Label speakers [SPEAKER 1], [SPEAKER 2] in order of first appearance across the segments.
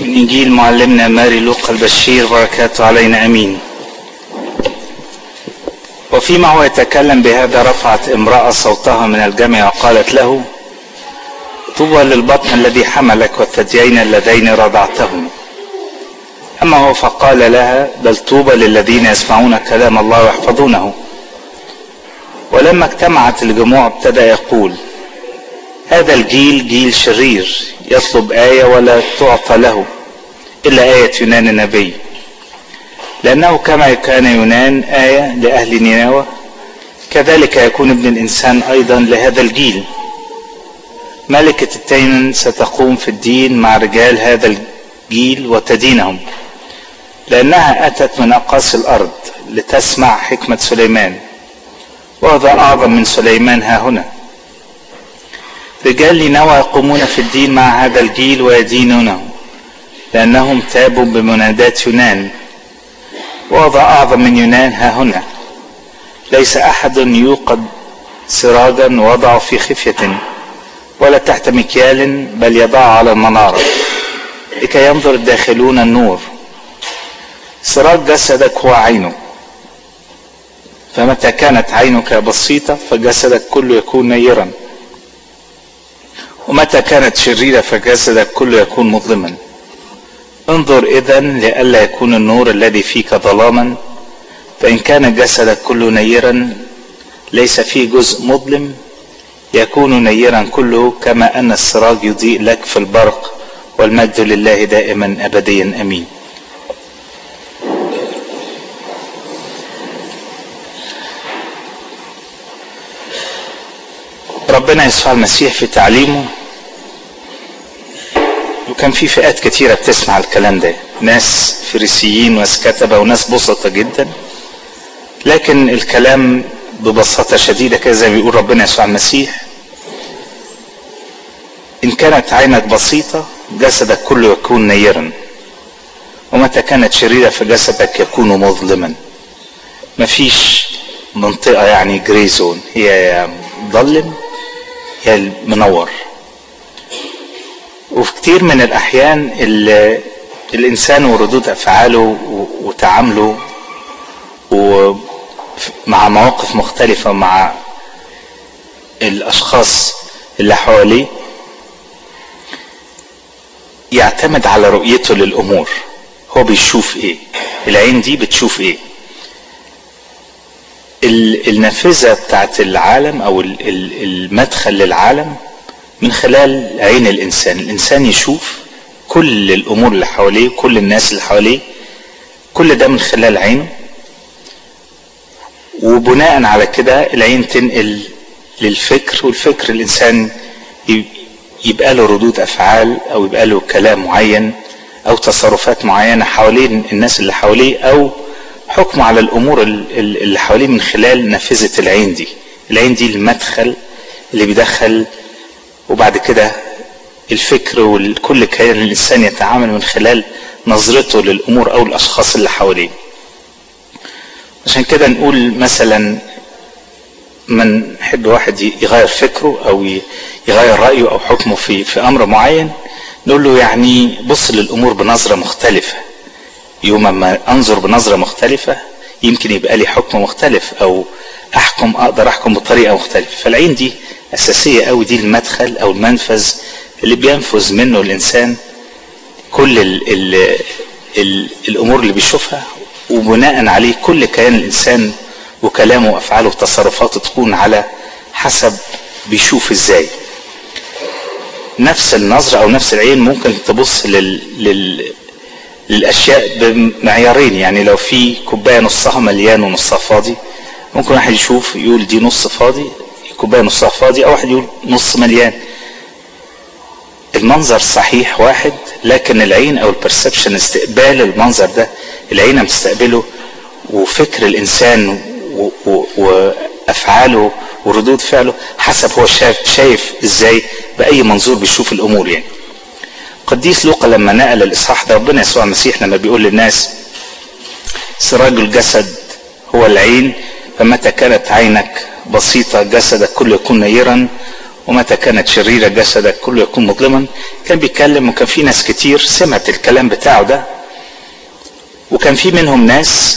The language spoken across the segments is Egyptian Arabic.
[SPEAKER 1] من إنجيل معلمنا ماري لوقا البشير بركاته علينا أمين وفيما هو يتكلم بهذا رفعت امرأة صوتها من الجمع وقالت له طوبى للبطن الذي حملك والثديين اللذين رضعتهم أما هو فقال لها بل طوبى للذين يسمعون كلام الله ويحفظونه ولما اجتمعت الجموع ابتدى يقول هذا الجيل جيل شرير يطلب آية ولا تعطى له إلا آية يونان النبي لأنه كما كان يونان آية لأهل نينوى كذلك يكون ابن الإنسان أيضا لهذا الجيل ملكة التيمن ستقوم في الدين مع رجال هذا الجيل وتدينهم لأنها أتت من أقاصي الأرض لتسمع حكمة سليمان وهذا أعظم من سليمان ها هنا رجال نينوى يقومون في الدين مع هذا الجيل ويدينونه لأنهم تابوا بمنادات يونان وهذا أعظم من يونان ها هنا ليس أحد يوقد سراجا وضعه في خفية ولا تحت مكيال بل يضعه على المنارة لكي ينظر الداخلون النور سراج جسدك هو عينه فمتى كانت عينك بسيطة فجسدك كله يكون نيرا ومتى كانت شريرة فجسدك كله يكون مظلما انظر إذا لئلا يكون النور الذي فيك ظلاما فإن كان جسدك كله نيرا ليس فيه جزء مظلم يكون نيرا كله كما أن السراج يضيء لك في البرق والمجد لله دائما أبديا أمين ربنا يسوع المسيح في تعليمه وكان في فئات كتيرة بتسمع الكلام ده ناس فريسيين وناس كتبة وناس بسطة جدا لكن الكلام ببساطة شديدة كده زي ما بيقول ربنا يسوع المسيح إن كانت عينك بسيطة جسدك كله يكون نيرا ومتى كانت شريرة فجسدك يكون مظلما مفيش منطقة يعني جري زون هي يا مظلم يا منور وفي كتير من الأحيان الإنسان وردود أفعاله وتعامله ومع مواقف مختلفة مع الأشخاص اللي حواليه يعتمد على رؤيته للأمور هو بيشوف إيه العين دي بتشوف إيه النافذة بتاعت العالم أو المدخل للعالم من خلال عين الإنسان الإنسان يشوف كل الأمور اللي حواليه كل الناس اللي حواليه كل ده من خلال عينه وبناء على كده العين تنقل للفكر والفكر الإنسان يبقى له ردود أفعال أو يبقى له كلام معين أو تصرفات معينة حوالين الناس اللي حواليه أو حكم على الأمور اللي حواليه من خلال نافذة العين دي العين دي المدخل اللي بيدخل وبعد كده الفكر وكل كيان الإنسان يتعامل من خلال نظرته للأمور أو الأشخاص اللي حواليه عشان كده نقول مثلا من يحب واحد يغير فكره أو يغير رأيه أو حكمه في في أمر معين نقول له يعني بص للأمور بنظرة مختلفة يوم ما أنظر بنظرة مختلفة يمكن يبقى لي حكم مختلف أو أحكم أقدر أحكم بطريقة مختلفة فالعين دي أساسية أوي دي المدخل أو المنفذ اللي بينفذ منه الإنسان كل ال ال ال الأمور اللي بيشوفها وبناء عليه كل كيان الإنسان وكلامه وأفعاله وتصرفاته تكون على حسب بيشوف إزاي نفس النظرة أو نفس العين ممكن تبص لل, لل للأشياء بمعيارين يعني لو في كوباية نصها مليان ونصها فاضي ممكن واحد يشوف يقول دي نص فاضي كوبايه نصها فاضي او واحد يقول نص مليان المنظر صحيح واحد لكن العين او البرسبشن استقبال المنظر ده العين بتستقبله وفكر الانسان وافعاله وردود فعله حسب هو شايف, شايف ازاي باي منظور بيشوف الامور يعني قديس لوقا لما نقل الاصحاح ده ربنا يسوع المسيح لما بيقول للناس سراج الجسد هو العين فمتى كانت عينك بسيطة جسدك كله يكون نيرا ومتى كانت شريرة جسدك كله يكون مظلما كان بيتكلم وكان في ناس كتير سمعت الكلام بتاعه ده وكان في منهم ناس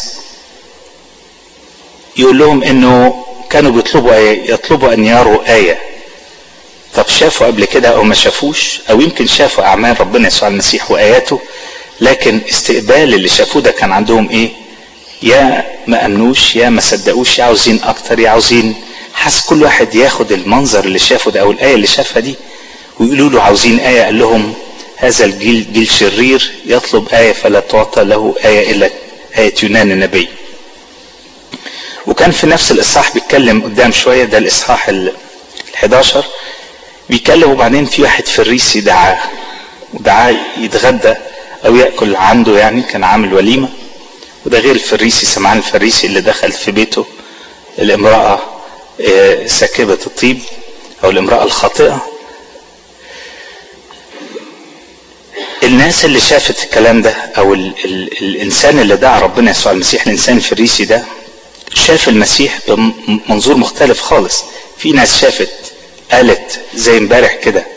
[SPEAKER 1] يقول لهم انه كانوا بيطلبوا آية يطلبوا ان يروا آية طب شافوا قبل كده او ما شافوش او يمكن شافوا اعمال ربنا يسوع المسيح واياته لكن استقبال اللي شافوه ده كان عندهم ايه يا ما امنوش يا ما صدقوش يا عاوزين اكتر يا عاوزين حس كل واحد ياخد المنظر اللي شافه ده او الايه اللي شافها دي ويقولوا له عاوزين ايه قال لهم هذا الجيل جيل شرير يطلب ايه فلا تعطى له ايه الا ايه يونان النبي وكان في نفس الاصحاح بيتكلم قدام شويه ده الاصحاح ال 11 بيتكلم وبعدين في واحد فريسي دعاه ودعاه يتغدى او ياكل عنده يعني كان عامل وليمه وده غير الفريسي سمعان الفريسي اللي دخل في بيته الامراه ساكبه الطيب او الامراه الخاطئه الناس اللي شافت الكلام ده او ال ال الانسان اللي دعا ربنا يسوع المسيح الانسان الفريسي ده شاف المسيح بمنظور مختلف خالص في ناس شافت قالت زي امبارح كده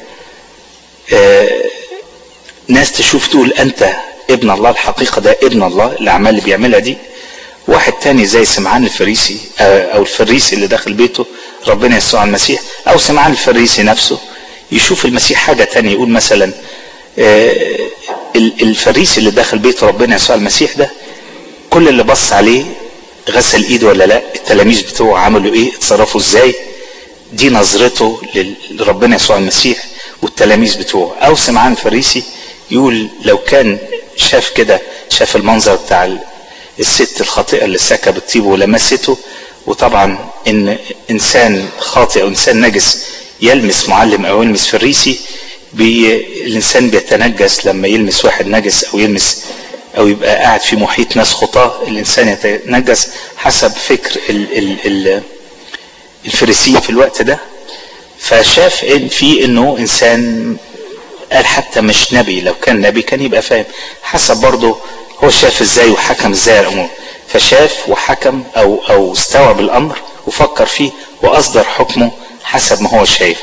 [SPEAKER 1] آه ناس تشوف تقول انت ابن الله الحقيقة ده ابن الله الاعمال اللي بيعملها دي واحد تاني زي سمعان الفريسي آه او الفريسي اللي داخل بيته ربنا يسوع المسيح او سمعان الفريسي نفسه يشوف المسيح حاجة تانية يقول مثلا آه الفريسي اللي داخل بيت ربنا يسوع المسيح ده كل اللي بص عليه غسل ايده ولا لا التلاميذ بتوعه عملوا ايه اتصرفوا ازاي دي نظرته لربنا يسوع المسيح والتلاميذ بتوعه او سمعان فريسي يقول لو كان شاف كده شاف المنظر بتاع الست الخاطئه اللي سكب الطيب ولمسته وطبعا ان انسان خاطئ او انسان نجس يلمس معلم او يلمس فريسي بي الانسان بيتنجس لما يلمس واحد نجس او يلمس او يبقى قاعد في محيط ناس خطاه الانسان يتنجس حسب فكر ال ال ال الفريسيين في الوقت ده فشاف ان في انه انسان قال حتى مش نبي لو كان نبي كان يبقى فاهم حسب برضه هو شاف ازاي وحكم ازاي الامور فشاف وحكم او او استوعب الامر وفكر فيه واصدر حكمه حسب ما هو شايف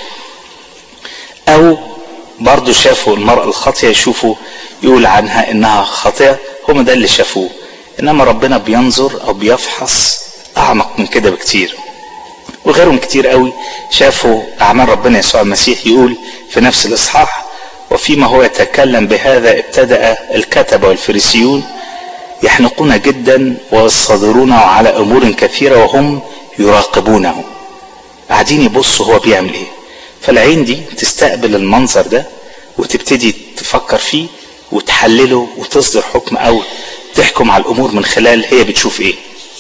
[SPEAKER 1] او برضه شافوا المرأة الخاطئة يشوفوا يقول عنها انها خاطئة هم ده اللي شافوه انما ربنا بينظر او بيفحص اعمق من كده بكتير وغيرهم كتير قوي شافوا اعمال ربنا يسوع المسيح يقول في نفس الاصحاح وفيما هو يتكلم بهذا ابتدا الكتبه والفريسيون يحنقون جدا ويصادرونه على امور كثيره وهم يراقبونه قاعدين يبصوا هو بيعمل ايه فالعين دي تستقبل المنظر ده وتبتدي تفكر فيه وتحلله وتصدر حكم او تحكم على الامور من خلال هي بتشوف ايه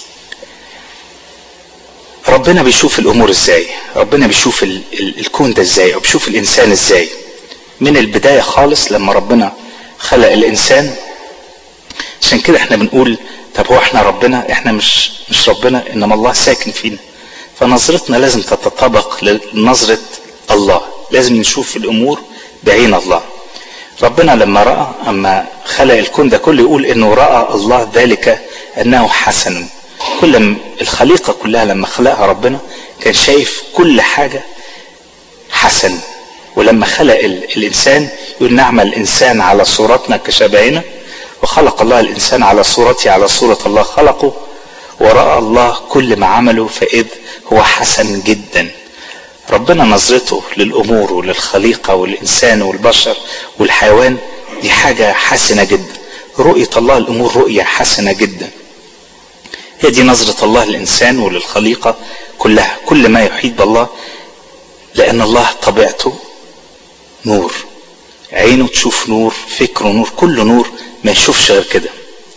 [SPEAKER 1] ربنا بيشوف الامور ازاي ربنا بيشوف ال ال الكون ده ازاي او بيشوف الانسان ازاي من البدايه خالص لما ربنا خلق الانسان عشان كده احنا بنقول طب هو احنا ربنا احنا مش مش ربنا انما الله ساكن فينا فنظرتنا لازم تتطابق لنظره الله لازم نشوف الامور بعين الله ربنا لما راى اما خلق الكون ده كله يقول انه راى الله ذلك انه حسن كل الخليقه كلها لما خلقها ربنا كان شايف كل حاجه حسن ولما خلق الانسان يقول نعمل الانسان على صورتنا كشبهنا وخلق الله الانسان على صورته على صوره الله خلقه وراى الله كل ما عمله فاذ هو حسن جدا ربنا نظرته للامور وللخليقه والانسان والبشر والحيوان دي حاجه حسنه جدا رؤيه الله الامور رؤيه حسنه جدا هي دي نظرة الله للإنسان وللخليقة كلها كل ما يحيط بالله لأن الله طبيعته نور عينه تشوف نور فكره نور كله نور ما يشوفش غير كده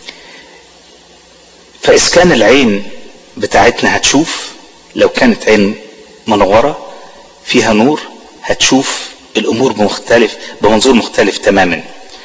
[SPEAKER 1] فإذا كان العين بتاعتنا هتشوف لو كانت عين منورة فيها نور هتشوف الأمور بمختلف بمنظور مختلف تماما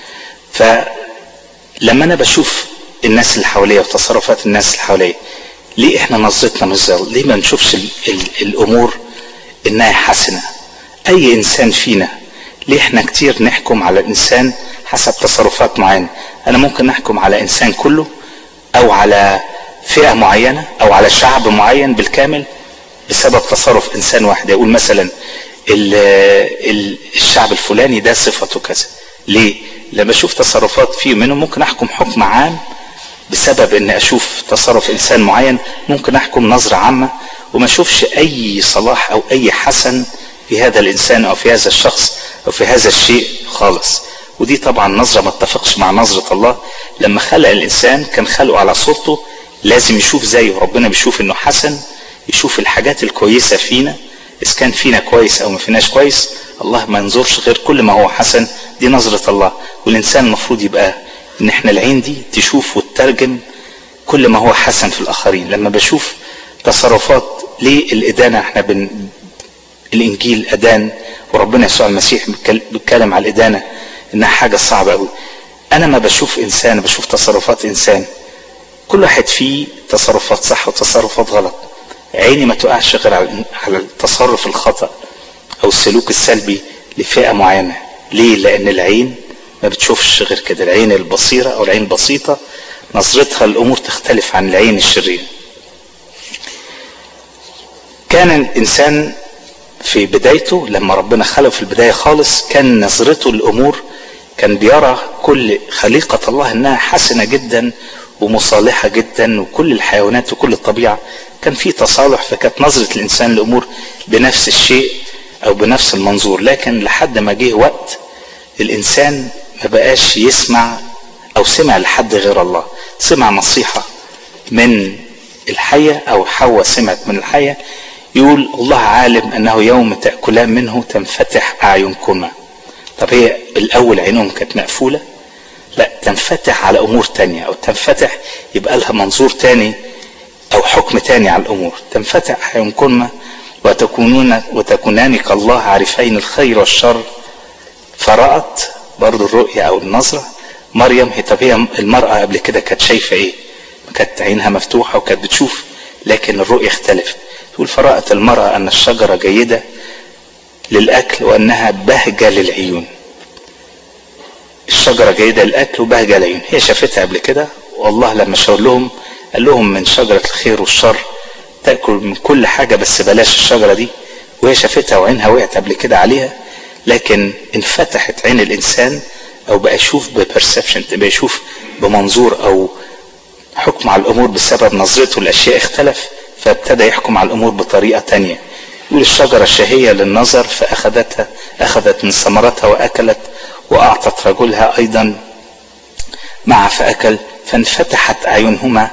[SPEAKER 1] فلما أنا بشوف الناس اللي حواليا وتصرفات الناس اللي حواليا ليه احنا نظرتنا مش زي ليه ما نشوفش ال ال الامور انها حسنه اي انسان فينا ليه احنا كتير نحكم على الانسان حسب تصرفات معينه انا ممكن نحكم على انسان كله او على فئه معينه او على شعب معين بالكامل بسبب تصرف انسان واحد يقول مثلا الشعب الفلاني ده صفته كذا ليه لما اشوف تصرفات فيه منهم ممكن احكم حكم عام بسبب ان اشوف تصرف انسان معين ممكن احكم نظرة عامة وما اشوفش اي صلاح او اي حسن في هذا الانسان او في هذا الشخص او في هذا الشيء خالص ودي طبعا نظرة ما اتفقش مع نظرة الله لما خلق الانسان كان خلقه على صورته لازم يشوف زيه ربنا بيشوف انه حسن يشوف الحاجات الكويسة فينا اذا كان فينا كويس او ما فيناش كويس الله ما ينظرش غير كل ما هو حسن دي نظرة الله والانسان المفروض يبقى ان احنا العين دي تشوف وتترجم كل ما هو حسن في الاخرين لما بشوف تصرفات ليه الادانة احنا بن الانجيل ادان وربنا يسوع المسيح بيتكلم على الادانة انها حاجة صعبة قوي انا ما بشوف انسان بشوف تصرفات انسان كل واحد فيه تصرفات صح وتصرفات غلط عيني ما تقعش غير على التصرف الخطأ او السلوك السلبي لفئة معينة ليه لان العين ما بتشوفش غير كده العين البصيرة او العين البسيطة نظرتها الامور تختلف عن العين الشريرة كان الانسان في بدايته لما ربنا خلقه في البداية خالص كان نظرته الامور كان بيرى كل خليقة الله انها حسنة جدا ومصالحة جدا وكل الحيوانات وكل الطبيعة كان في تصالح فكانت نظرة الانسان الامور بنفس الشيء او بنفس المنظور لكن لحد ما جه وقت الانسان ما بقاش يسمع او سمع لحد غير الله سمع نصيحة من الحية او حواء سمعت من الحية يقول الله عالم انه يوم تأكلان منه تنفتح اعينكما طب هي الاول عينهم كانت مقفولة لا تنفتح على امور تانية او تنفتح يبقى لها منظور تاني او حكم تاني على الامور تنفتح اعينكما وتكونون وتكونان كالله عارفين الخير والشر فرأت برضو الرؤية او النظرة مريم هي طب هي المرأة قبل كده كانت شايفة ايه كانت عينها مفتوحة وكانت بتشوف لكن الرؤية اختلفت تقول فرأت المرأة ان الشجرة جيدة للأكل وأنها بهجة للعيون الشجرة جيدة للأكل وبهجة للعيون هي شافتها قبل كده والله لما شاور لهم قال لهم من شجرة الخير والشر تأكل من كل حاجة بس بلاش الشجرة دي وهي شافتها وعينها وقعت قبل كده عليها لكن انفتحت عين الإنسان أو بقى يشوف ببرسبشن بقى يشوف بمنظور أو حكم على الأمور بسبب نظرته الأشياء اختلف فابتدى يحكم على الأمور بطريقة تانية يقول الشجرة الشهية للنظر فأخذتها أخذت من ثمرتها وأكلت وأعطت رجلها أيضا مع فأكل فانفتحت أعينهما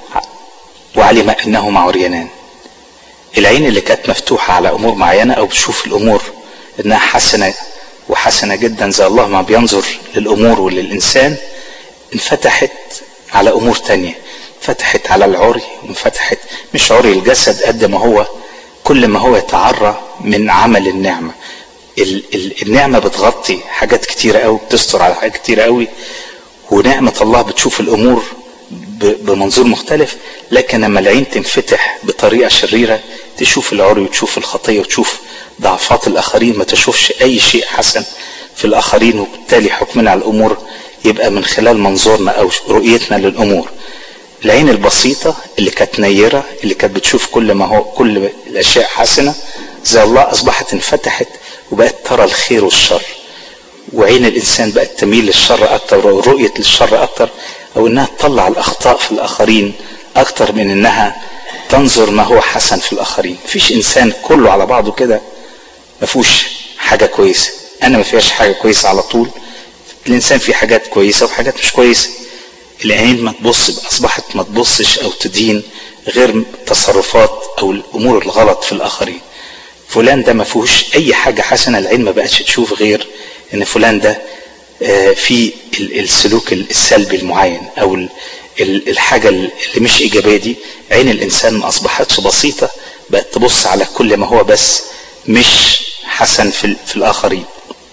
[SPEAKER 1] وعلم أنهما عريانان العين اللي كانت مفتوحة على أمور معينة أو بتشوف الأمور إنها حسنة وحسنة جدا زي الله ما بينظر للأمور وللإنسان انفتحت على أمور تانية فتحت على العري وانفتحت مش عري الجسد قد ما هو كل ما هو يتعرى من عمل النعمة ال ال النعمة بتغطي حاجات كتيرة قوي بتستر على حاجات كتيرة قوي ونعمة الله بتشوف الأمور بمنظور مختلف لكن لما العين تنفتح بطريقة شريرة تشوف العري وتشوف الخطية وتشوف ضعفات الآخرين ما تشوفش أي شيء حسن في الآخرين وبالتالي حكمنا على الأمور يبقى من خلال منظورنا أو رؤيتنا للأمور العين البسيطة اللي كانت نيرة اللي كانت بتشوف كل ما هو كل الأشياء حسنة زي الله أصبحت انفتحت وبقت ترى الخير والشر وعين الإنسان بقت تميل للشر أكتر ورؤية للشر أكتر أو إنها تطلع الأخطاء في الآخرين أكتر من إنها تنظر ما هو حسن في الآخرين مفيش إنسان كله على بعضه كده ما فيهوش حاجة كويسة أنا ما فيهاش حاجة كويسة على طول الإنسان فيه حاجات كويسة وحاجات مش كويسة العين ما تبص اصبحت ما تبصش او تدين غير تصرفات او الامور الغلط في الاخرين فلان ده ما فيهوش اي حاجه حسنه العين ما بقتش تشوف غير ان فلان ده في السلوك السلبي المعين او الحاجه اللي مش ايجابيه دي عين الانسان ما اصبحتش بسيطه بقت تبص على كل ما هو بس مش حسن في, في الاخرين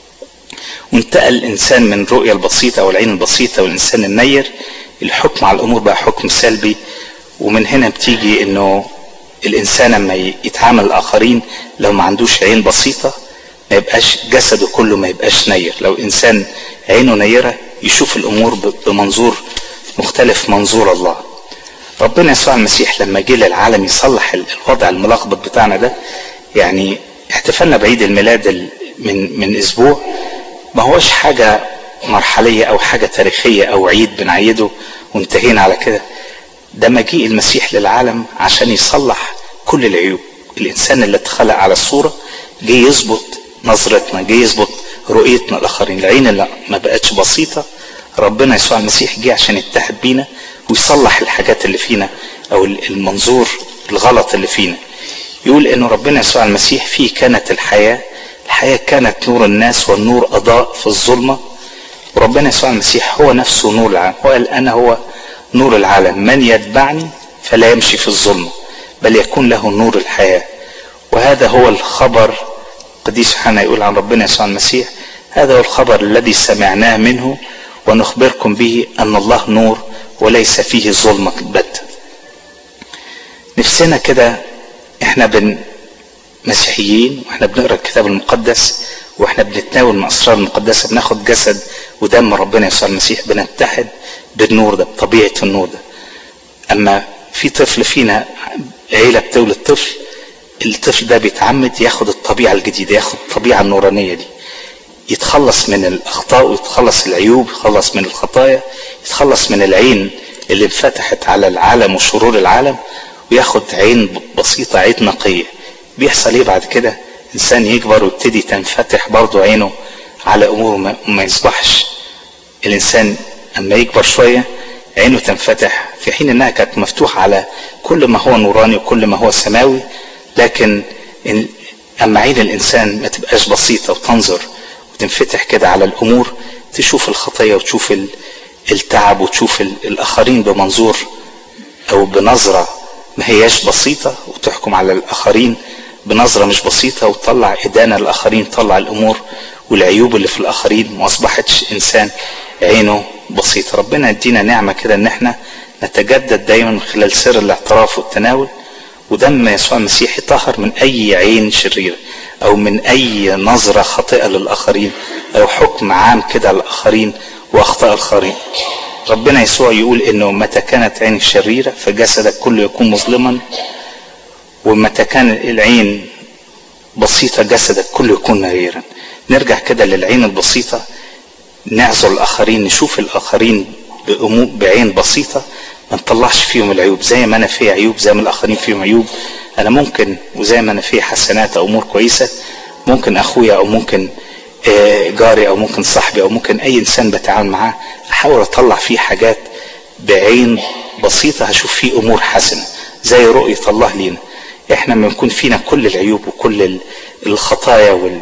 [SPEAKER 1] وانتقل الانسان من الرؤيه البسيطه او العين البسيطه والانسان النير الحكم على الامور بقى حكم سلبي ومن هنا بتيجي انه الانسان لما يتعامل الاخرين لو ما عندوش عين بسيطه ما يبقاش جسده كله ما يبقاش نير لو انسان عينه نيره يشوف الامور بمنظور مختلف منظور الله ربنا يسوع المسيح لما جه للعالم يصلح الوضع الملخبط بتاعنا ده يعني احتفالنا بعيد الميلاد من من اسبوع ما هوش حاجه مرحليه او حاجه تاريخيه او عيد بنعيده وانتهينا على كده ده مجيء المسيح للعالم عشان يصلح كل العيوب الانسان اللي اتخلق على الصوره جه يظبط نظرتنا جه يظبط رؤيتنا الاخرين العين اللي ما بقتش بسيطه ربنا يسوع المسيح جه عشان يتحد بينا ويصلح الحاجات اللي فينا او المنظور الغلط اللي فينا يقول انه ربنا يسوع المسيح فيه كانت الحياه الحياه كانت نور الناس والنور اضاء في الظلمه وربنا يسوع المسيح هو نفسه نور العالم هو قال انا هو نور العالم من يتبعني فلا يمشي في الظلمه بل يكون له نور الحياه وهذا هو الخبر قديس يوحنا يقول عن ربنا يسوع المسيح هذا هو الخبر الذي سمعناه منه ونخبركم به ان الله نور وليس فيه ظلمه بتة نفسنا كده احنا بن مسيحيين واحنا بنقرا الكتاب المقدس واحنا بنتناول من الاسرار المقدسه بناخد جسد ودم ربنا يسوع المسيح بنتحد بالنور ده بطبيعه النور ده اما في طفل فينا عيله بتولد طفل الطفل ده بيتعمد ياخد الطبيعه الجديده ياخد الطبيعه النورانيه دي يتخلص من الاخطاء ويتخلص العيوب يتخلص من الخطايا يتخلص من العين اللي انفتحت على العالم وشرور العالم وياخد عين بسيطة عين نقية بيحصل ايه بعد كده انسان يكبر ويبتدي تنفتح برضه عينه على امور ما, ما يصبحش الانسان اما يكبر شوية عينه تنفتح في حين انها كانت مفتوحة على كل ما هو نوراني وكل ما هو سماوي لكن اما عين الانسان ما تبقاش بسيطة وتنظر وتنفتح كده على الامور تشوف الخطية وتشوف التعب وتشوف الاخرين بمنظور او بنظرة ما هياش بسيطة وتحكم على الاخرين بنظرة مش بسيطة وتطلع ادانة للاخرين تطلع الامور والعيوب اللي في الاخرين ما اصبحتش انسان عينه بسيطة ربنا يدينا نعمة كده ان احنا نتجدد دايما من خلال سر الاعتراف والتناول ودم يسوع المسيح يطهر من اي عين شريرة او من اي نظرة خاطئة للاخرين او حكم عام كده على الاخرين واخطاء الاخرين ربنا يسوع يقول انه متى كانت عين شريرة فجسدك كله يكون مظلما ومتى كان العين بسيطة جسدك كله يكون نيرا نرجع كده للعين البسيطة نعزل الآخرين نشوف الآخرين بعين بسيطة ما نطلعش فيهم العيوب زي ما أنا في عيوب زي ما الآخرين فيهم عيوب أنا ممكن وزي ما أنا في حسنات أو أمور كويسة ممكن أخويا أو ممكن جاري أو ممكن صاحبي أو ممكن أي إنسان بتعامل معاه أحاول أطلع فيه حاجات بعين بسيطة هشوف فيه أمور حسنة زي رؤية الله لينا احنا لما يكون فينا كل العيوب وكل الخطايا وال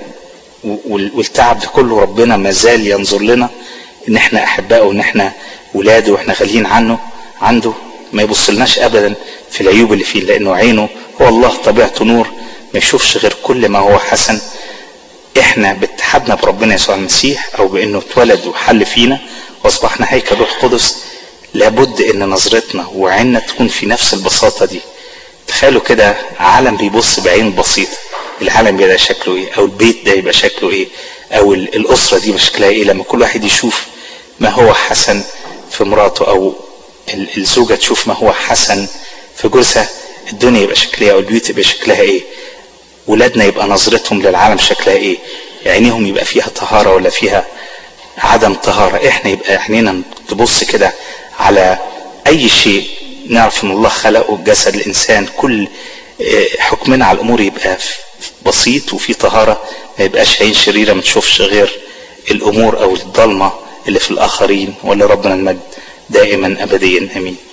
[SPEAKER 1] والتعب ده كله ربنا ما زال ينظر لنا ان احنا احباء وان احنا ولاده واحنا غاليين عنه عنده ما يبصلناش ابدا في العيوب اللي فيه لانه عينه هو الله طبيعته نور ما يشوفش غير كل ما هو حسن احنا باتحادنا بربنا يسوع المسيح او بانه اتولد وحل فينا واصبحنا هيكل روح قدس لابد ان نظرتنا وعيننا تكون في نفس البساطه دي تخيلوا كده عالم بيبص بعين بسيطه العالم يبقى شكله ايه او البيت ده يبقى شكله ايه او الاسره دي شكلها ايه لما كل واحد يشوف ما هو حسن في مراته او الزوجه تشوف ما هو حسن في جوزها الدنيا يبقى شكلها او البيوت يبقى شكلها ايه ولادنا يبقى نظرتهم للعالم شكلها ايه عينيهم يبقى فيها طهاره ولا فيها عدم طهاره احنا يبقى عينينا تبص كده على اي شيء نعرف ان الله خلقه جسد الانسان كل حكمنا على الامور يبقى بسيط وفي طهاره ما يبقاش عين شريره ما تشوفش غير الامور او الضلمه اللي في الاخرين ولربنا المجد دائما ابديا امين